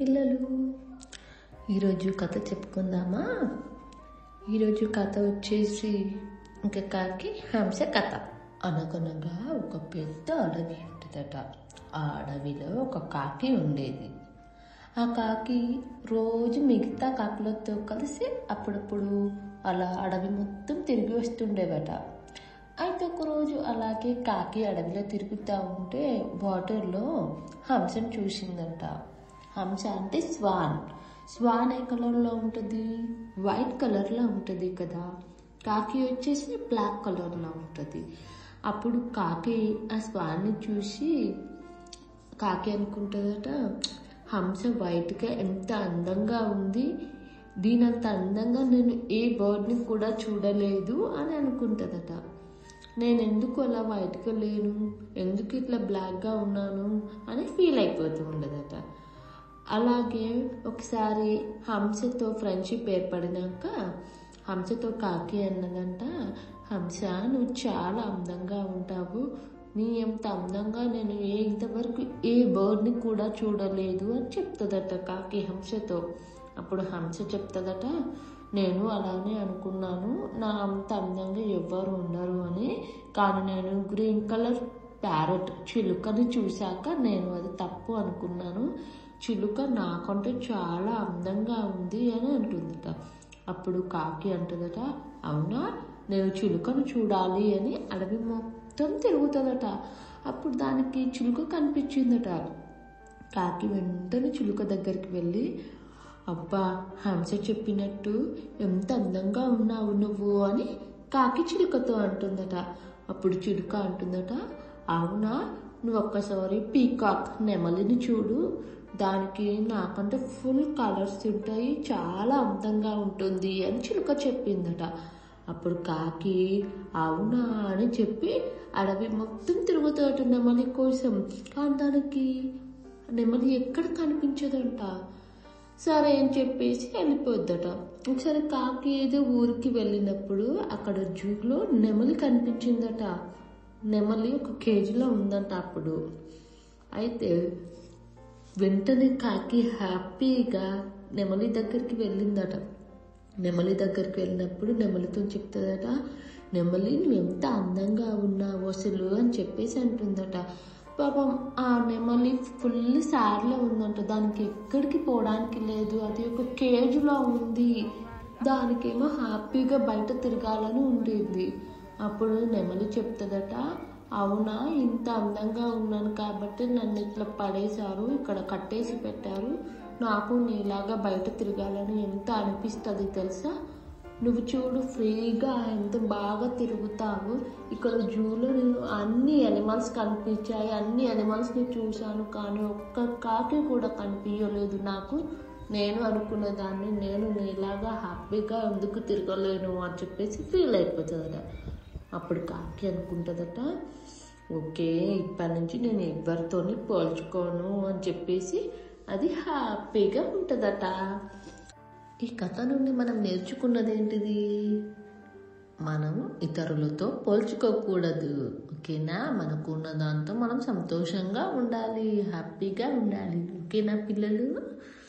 పిల్లలు ఈరోజు కథ చెప్పుకుందామా ఈరోజు కథ వచ్చేసి ఇంకా కాకి హంస కథ అనగనగా ఒక పెద్ద అడవి ఉంటుందట ఆ అడవిలో ఒక కాకి ఉండేది ఆ కాకి రోజు మిగతా కాకులతో కలిసి అప్పుడప్పుడు అలా అడవి మొత్తం తిరిగి వస్తుండేవట అయితే ఒకరోజు అలాగే కాకి అడవిలో తిరుగుతూ ఉంటే వాటర్లో హంసను చూసిందంట హంస అంటే స్వాన్ స్వాన్ ఏ కలర్లో ఉంటుంది వైట్ కలర్లో ఉంటుంది కదా కాకి వచ్చేసి బ్లాక్ కలర్లో ఉంటుంది అప్పుడు కాకి ఆ స్వాన్ని చూసి కాకి అనుకుంటుందట హంస వైట్గా ఎంత అందంగా ఉంది దీనంత అందంగా నేను ఏ బర్డ్ని కూడా చూడలేదు అని అనుకుంటుందట నేను ఎందుకు అలా వైట్గా లేను ఎందుకు ఇట్లా బ్లాక్గా ఉన్నాను అని ఫీల్ అయిపోతూ ఉండదట అలాగే ఒకసారి హంసతో ఫ్రెండ్షిప్ ఏర్పడినాక హంసతో కాకి అన్నదంట హంస నువ్వు చాలా అందంగా ఉంటావు నీ ఎంత అందంగా నేను ఏ ఇంతవరకు ఏ బర్డ్ని కూడా చూడలేదు అని చెప్తుందట కాకి హంసతో అప్పుడు హంస చెప్తుందట నేను అలానే అనుకున్నాను నా అంత అందంగా ఎవ్వరు ఉండరు అని కానీ నేను గ్రీన్ కలర్ ప్యారెట్ చిలుకని చూశాక నేను అది తప్పు అనుకున్నాను చిలుక నాకంటే చాలా అందంగా ఉంది అని అంటుందట అప్పుడు కాకి అంటుందట అవునా నేను చిలుకను చూడాలి అని అడవి మొత్తం తిరుగుతుందట అప్పుడు దానికి చిలుక కనిపించిందట కాకి వెంటనే చిలుక దగ్గరికి వెళ్ళి అబ్బా హంస చెప్పినట్టు ఎంత అందంగా ఉన్నావు నువ్వు అని కాకి చిలుకతో అంటుందట అప్పుడు చిలుక అంటుందట అవునా నువ్వు ఒక్కసారి పీకాక్ నెమలిని చూడు దానికి నాకంటే ఫుల్ కలర్స్ ఉంటాయి చాలా అందంగా ఉంటుంది అని చిలుక చెప్పిందట అప్పుడు కాకి అవునా అని చెప్పి అడవి మొత్తం తిరుగుతాడు నెమలి కోసం కానీ దానికి నెమలి ఎక్కడ కనిపించదంట సరే అని చెప్పేసి వెళ్ళిపోద్దట ఒకసారి కాకి ఏదో ఊరికి వెళ్ళినప్పుడు అక్కడ జూలో నెమలి కనిపించిందట నెమలి ఒక కేజీలో ఉందంట అప్పుడు అయితే వెంటనే కాకి హ్యాపీగా నెమలి దగ్గరికి వెళ్ళిందట నెమలి దగ్గరికి వెళ్ళినప్పుడు నెమలితో చెప్తుందట నెమలి నువ్వు ఎంత అందంగా ఉన్నావు అసలు అని చెప్పేసి అంటుందట పాపం ఆ నెమలి ఫుల్ సార్లో ఉందంట దానికి ఎక్కడికి పోవడానికి లేదు అది ఒక కేజీలో ఉంది దానికేమో హ్యాపీగా బయట తిరగాలని ఉండేది అప్పుడు నెమలి చెప్తుందట అవునా ఇంత అందంగా ఉన్నాను కాబట్టి నన్ను ఇట్లా పడేశారు ఇక్కడ కట్టేసి పెట్టారు నాకు నీలాగా బయట తిరగాలని ఎంత అనిపిస్తుంది తెలుసా నువ్వు చూడు ఫ్రీగా ఎంత బాగా తిరుగుతావు ఇక్కడ జూలో నేను అన్ని అనిమల్స్ కనిపించాయి అన్ని అనిమల్స్ని చూశాను కానీ ఒక్క కాకి కూడా కనిపించలేదు నాకు నేను అనుకున్న దాన్ని నేను నీలాగా హ్యాపీగా ఎందుకు తిరగలేను అని చెప్పేసి ఫీల్ అయిపోతుందట అప్పుడు కాకి అనుకుంటుందట ఓకే ఇప్పటి నుంచి నేను ఎవరితోని పోల్చుకోను అని చెప్పేసి అది హ్యాపీగా ఉంటుందట ఈ కథ నుండి మనం నేర్చుకున్నది ఏంటిది మనం ఇతరులతో పోల్చుకోకూడదు ఓకేనా మనకున్న దాంతో మనం సంతోషంగా ఉండాలి హ్యాపీగా ఉండాలి ఓకేనా పిల్లలు